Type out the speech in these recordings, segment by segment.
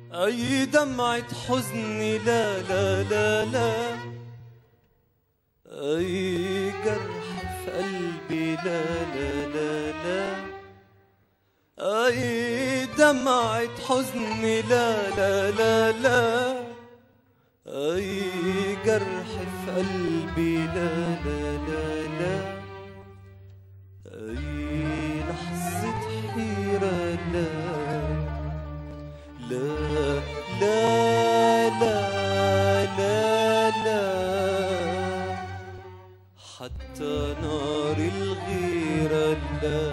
أي دمعة حزن لا لا لا لا أي جرح في قلبي لا لا لا لا أي دمعة حزن لا لا لا لا أي جرح في قلبي لا لا لا لا أي لحظة حيرة لا لا لا لا لا لا حتى نار الغيرة لا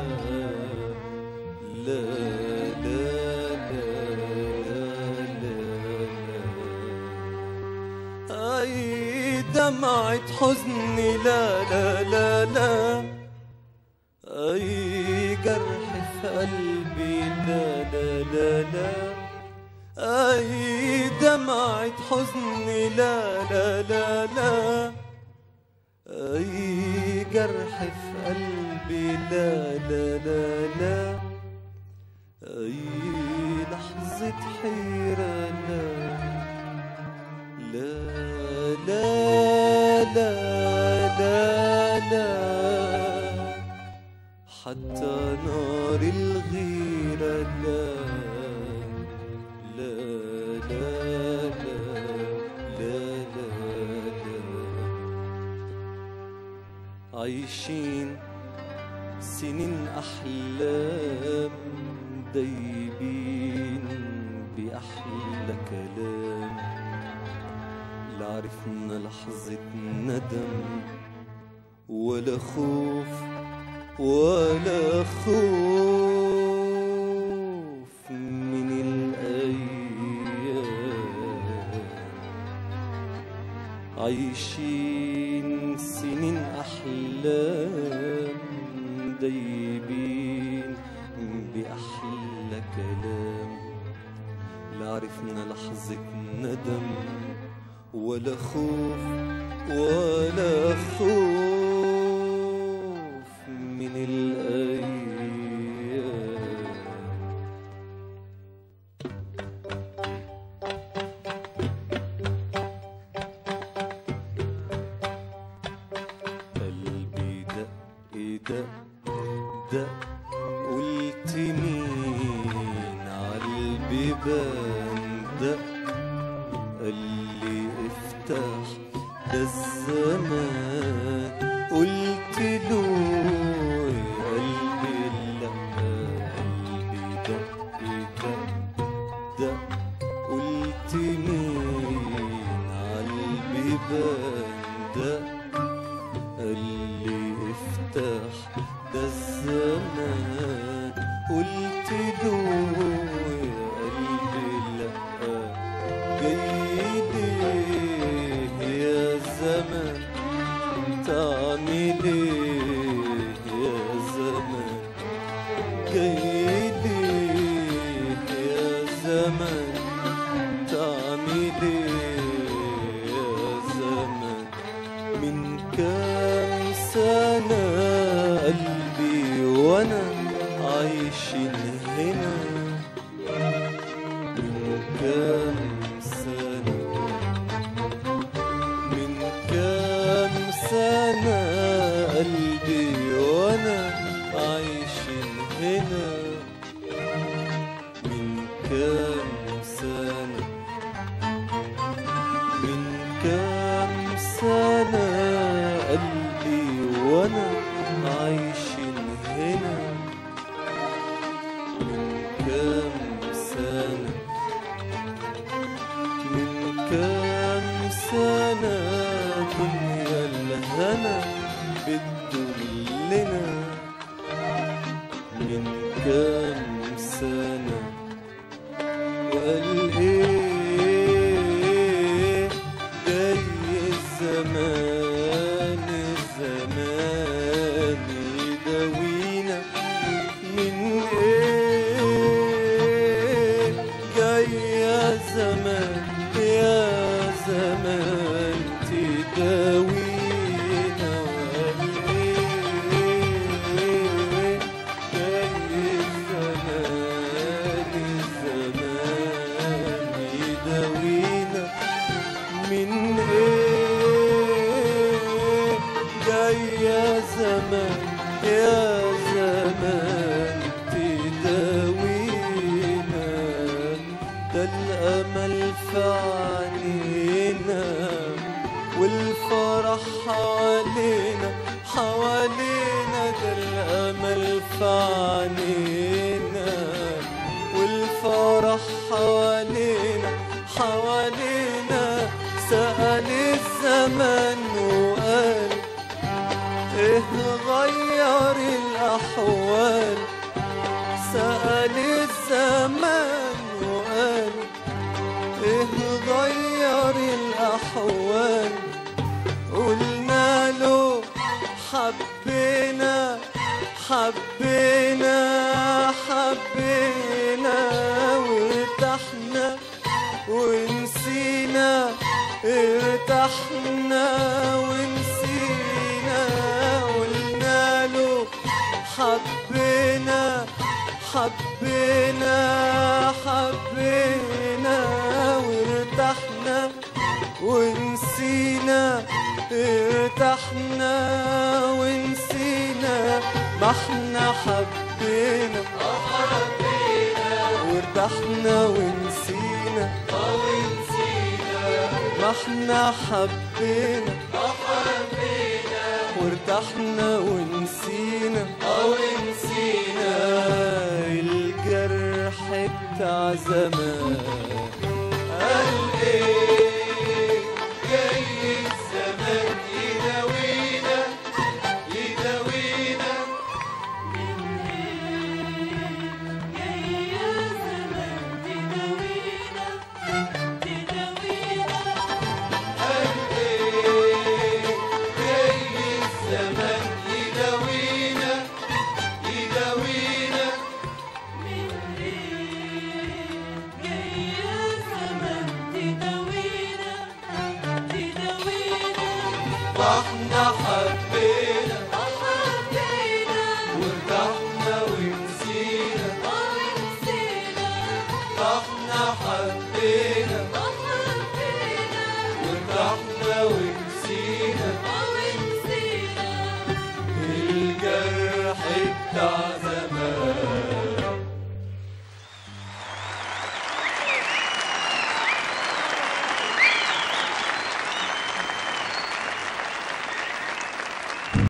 لا لا لا لا لا أي دمعة حزن لا لا لا لا أي جرح في قلبي لا لا لا لا أي دمعة حزن لا لا لا لا أي جرح في قلبي لا لا لا لا أي لحظة حيرة لا لا لا لا لا لا حتى نار الغيرة لا لا لا لا لا لا لا عايشين سنين أحلام دايبين بأحلى كلام لا عرفنا لحظة ندم ولا خوف ولا خوف من الأيام عايشين سنين أحلام دايبين بأحلى كلام لا عرفنا لحظة ندم ولا خوف ولا خوف من الأيام قلبي دق دق دق قلت مين عالبيبان دق قالي افتح ده الزمان قلت له يا قلبي لا قلبي دق دق دق قلت مين عالبيبان دق قالي افتح ده الزمان قلت له يا قلبي لا جاي ليه يا زمان تعمل ايه يا زمان جاي ليه يا زمان تعمل ايه يا زمان من كام سنة قلبي وانا عايشين هنا من كام سنة من كام سنة قلبي وانا عايشين هنا من كام سنة من كام سنة قلبي وانا عايشين هنا من كام سنة من كام سنة دنيا الهنا بتدلنا من كام سنة وقال ايه جاي الزمان الزمان يداوينا من ايه جاي يا زمان يا زمان تداوينا وقال ايه جاي الزمان الزمان ده الأمل في عينينا والفرح حوالينا حوالينا ده الأمل في عينينا والفرح حوالينا حوالينا سأل الزمن وقال ايه غير الأحوال سأل الزمان وقال ايه غير الأحوال قلنا له حبينا حبينا حبينا وارتحنا ونسينا ارتحنا ونسينا قلنا له حبينا حبينا حبينا وارتحنا ونسينا ارتحنا ونسينا ما احنا حبينا وارتحنا ونسينا ما احنا حبينا وارتحنا ونسينا او نسينا الجرح بتاع زمان